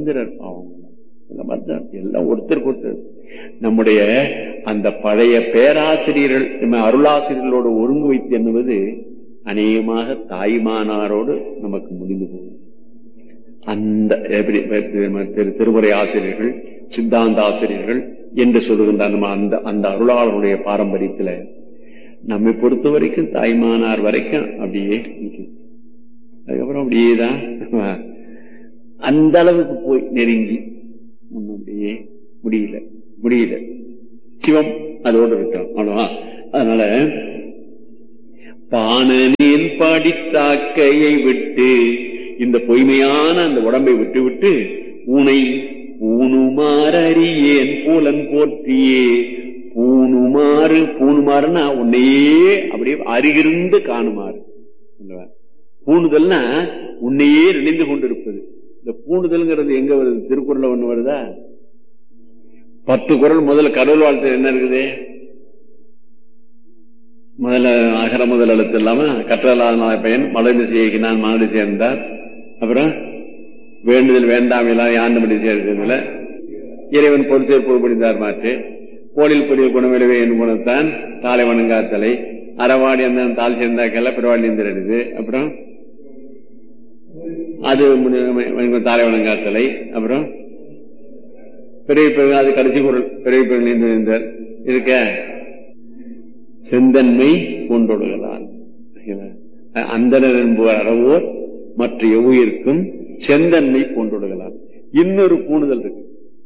இந்திரர் அவங்க இந்த மாதிரி தான் எல்லாம் ஒருத்தருக்கு ஒருத்தர் நம்முடைய அந்த பழைய பேராசிரியர்கள் நம்ம அருளாசிரியர்களோடு ஒருங்கு வைத்து எண்ணுவது அநேகமாக தாய்மானாரோடு நமக்கு முடிந்து போகும் அந்த எப்படி திரு- திருமுறை ஆசிரியர்கள் சித்தாந்த ஆசிரியர்கள் என்று சொல்லுகின்ற நம்ம அந்த அந்த அருளாளருடைய பாரம்பரியத்துல நம்மை பொறுத்த வரைக்கும் தாய்மானார் வரைக்கும் அப்படியே நிக்குது. அதுக்கப்புறம் அப்படியே தான் அந்த அளவுக்கு போய் நெருங்கி முன்ன அப்படியே முடியல முடியல சிவம் அதோடு இருக்கிறோம் அவ்வளவா அதனால பானனில் படித்தாக்கையை விட்டு இந்த பொய்மையான அந்த உடம்பை விட்டு விட்டு உனை பூணுமாறறியேன் பூலன் போற்றியே பூணுமாறு பூணுமாறுனா உன்னையே அப்படியே அருகிருந்து காணுமாறு அல்லவா? பூணுதல்னா உன்னையே நினைந்து கொண்டிருப்பது இந்த பூணுதல்ங்கிறது எங்க வருது திருக்குறள்ல ஒண்ணு வருதா பத்து குறள் முதல்ல கடவுள் வாழ்த்து என்ன இருக்குது முதல்ல அகர முதல் எழுத்து இல்லாம கற்றலாத பையன் மலை திசைக்கு நான் மாடு சேர்ந்தார் அப்புறம் வேண்டுதல் வேண்டாம் எல்லாம் யாண்டு சேர்ந்ததுல இறைவன் பொருள் சேர்ப்பு புரிந்தார் மாற்று கோளில் புரிய குணவிலவே என் குணத்தான் தாலை வணங்காத்தலை அறவாடி அந்த தால் சேர்ந்தாக்கல்ல பிறவாடி இருந்திருது அப்புறம் அது முன்ன- தாலை வணங்காத்தலை அப்புறம் பிறவி பெரு அது கடைசி குரல் பிறவி பெருந்தார் இருக்க செந்தன்மை கொண்டொடுகளால் அந்தனர் என்பவர் அறவோர் மற்ற எவ்வுயிர்க்கும் செந்தன்மை கொண்டொடுகளால் இன்னொரு பூணுதல் இருக்கு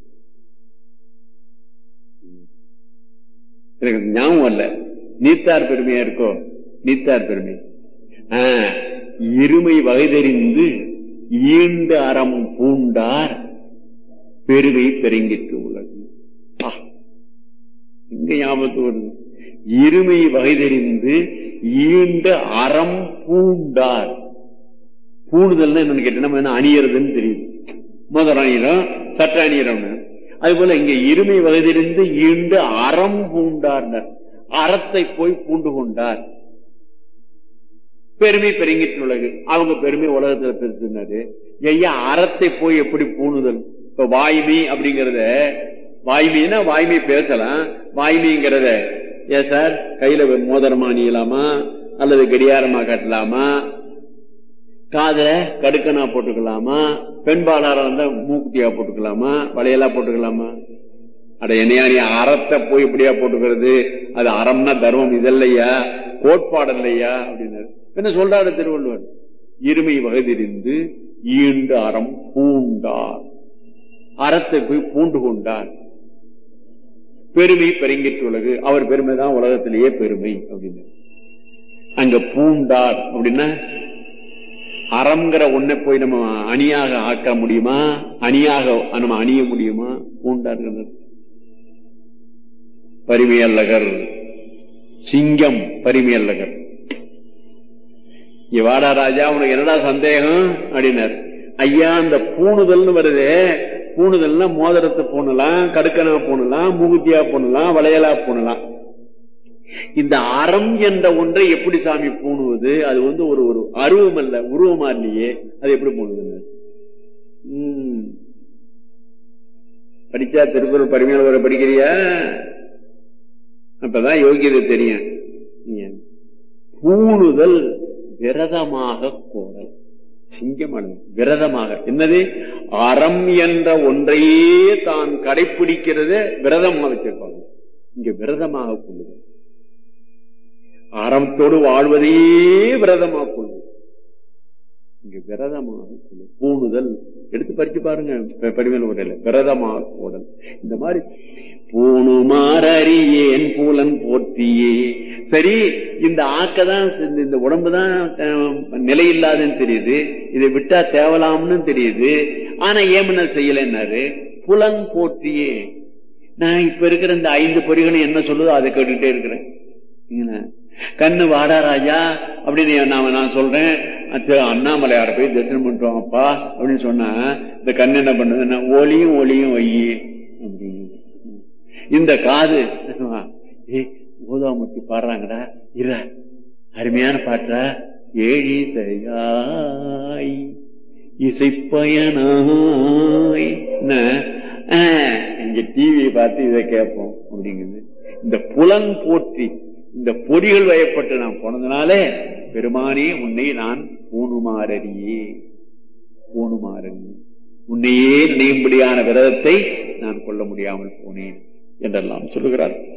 எனக்கு ஞாபகம் அல்ல நீத்தார் பெருமையா இருக்கோ நீத்தார் பெருமை ஆ, இருமை வகை தெரிந்து ஈண்டு அறம் பூண்டார் பெருமை பெருங்கிட்டு உள்ளது ஆ, இங்க ஞாபகத்து வருது இருமை வகை தெரிந்து ஈண்ட அறம் பூண்டார் பூணுதல்னா என்னன்னு கேட்டா நம்ம என்ன அணியறதுன்னு தெரியுது முதல் அணியிடம் சட்ட அணியிடம்னு அது போல இங்க இருமை வகை தெரிந்து ஈண்டு அறம் பூண்டார் அறத்தை போய் பூண்டு கொண்டார் பெருமை பெருங்கிட்டு உலகு அவங்க பெருமை உலகத்துல பெருசுனாரு ஐயா அறத்தை போய் எப்படி பூணுதல் இப்ப வாய்மை அப்படிங்கறத வாய்மைன்னா வாய்மை பேசலாம் வாய்மைங்கிறத ஏன் சார் கையில மோதிரமா அணியலாமா அல்லது கடியாரமா கட்டலாமா காதுல கடுக்கனா போட்டுக்கலாமா பெண்பாளாரா இருந்தா மூக்குத்தியா போட்டுக்கலாமா வளையலா போட்டுக்கலாமா அட என்னையா நீ அறத்தை போய் இப்படியா போட்டுக்கிறது அது அறம்னா தர்மம் இதல்லையா கோட்பாடு இல்லையா அப்படின்னாரு என்ன சொல்றாரு திருவள்ளுவர் இருமை வகதிரிந்து ஈண்டு அறம் பூண்டார் அறத்தை போய் பூண்டு கொண்டார் பெருமை பெருங்கிட்டு உலகு அவர் பெருமை தான் உலகத்திலேயே பெருமை அப்படின்னு அங்க பூண்டார் அப்படின்னா அறம்ங்கிற ஒன்னை போய் நம்ம அணியாக ஆக்க முடியுமா அணியாக நம்ம அணிய முடியுமா பூண்டார் பரிமையல்லகர் சிங்கம் பரிமையல்லகர் வாடா ராஜா உனக்கு என்னடா சந்தேகம் அப்படின்னாரு ஐயா அந்த பூணுதல்னு வருது பூணுதல்னா மோதிரத்தை பூணலாம் கடுக்கனா பூணலாம் மூகுத்தியா பூணலாம் வளையலா பூணலாம் இந்த அறம் என்ற ஒன்றை எப்படி சாமி பூணுவது அது வந்து ஒரு ஒரு அருவம் அல்ல உருவமா இல்லையே அது எப்படி பூணுதுன்னு உம். படிச்சா திருக்குறள் பரிமையாளர் வர படிக்கிறியா அப்பதான் யோகியதை தெரியும் ஏன்? பூணுதல் விரதமாக கோரல் சிங்கமானது விரதமாக என்னது அறம் என்ற ஒன்றையே தான் கடைபிடிக்கிறத விரதமாக வச்சிருப்பாங்க இங்க விரதமாக கொள்ளுதல் அறத்தோடு வாழ்வதையே விரதமாக கொள்வது இங்க விரதமாக கொள்வது பூணுதல் எடுத்து படிச்சு பாருங்க ப- படிமேல் உரையில விரதமாக கோடல் இந்த மாதிரி பூணுமாறறியேன் பூலன் போற்றியே சரி இந்த ஆக்கதான் இந்த- இந்த உடம்புதான் அஹ், நிலையில்லாதுன்னு தெரியுது இதை விட்டா தேவலாம்னு தெரியுது ஆனா ஏமன செய்யலைன்னாரு புலன் போற்றியே நான் இப்ப இருக்கிற இந்த ஐந்து பொறிகளும் என்ன சொல்லுதோ அதை கேட்டுக்கிட்டே இருக்கிறேன் என்ன? கண்ணு வாடா ராஜா அப்படின்னு நான் நான் சொல்றேன் அச்சோ, அண்ணாமலையார போய் தரிசனம் பண்ணிட்டோம் அப்பா அப்படின்னு சொன்னா இந்த கண்ணு என்ன பண்ணுதுன்னா ஒளியும் ஒளியும் ஒய்யி அப்படின்னு இந்த காது ஏய் ஊதாமூர்த்தி பாடுறாங்கடா இர அருமையான பாட்டா ஏழி செய்யாய் இசைப்பயனாய் என்ன, ஆ, இங்க டிவி பார்த்து இதை கேட்போம் அப்படிங்குது இந்த புலன் போற்றி இந்த பொறிகள் வயப்பட்டு நான் போனதுனாலே பெருமானே உன்னை நான் பூணுமாறியே பூணுமாறறியே உன்னையே நினையும்படியான விரதத்தை நான் கொள்ள முடியாமல் போனேன் என்றெல்லாம் சொல்லுகிறார்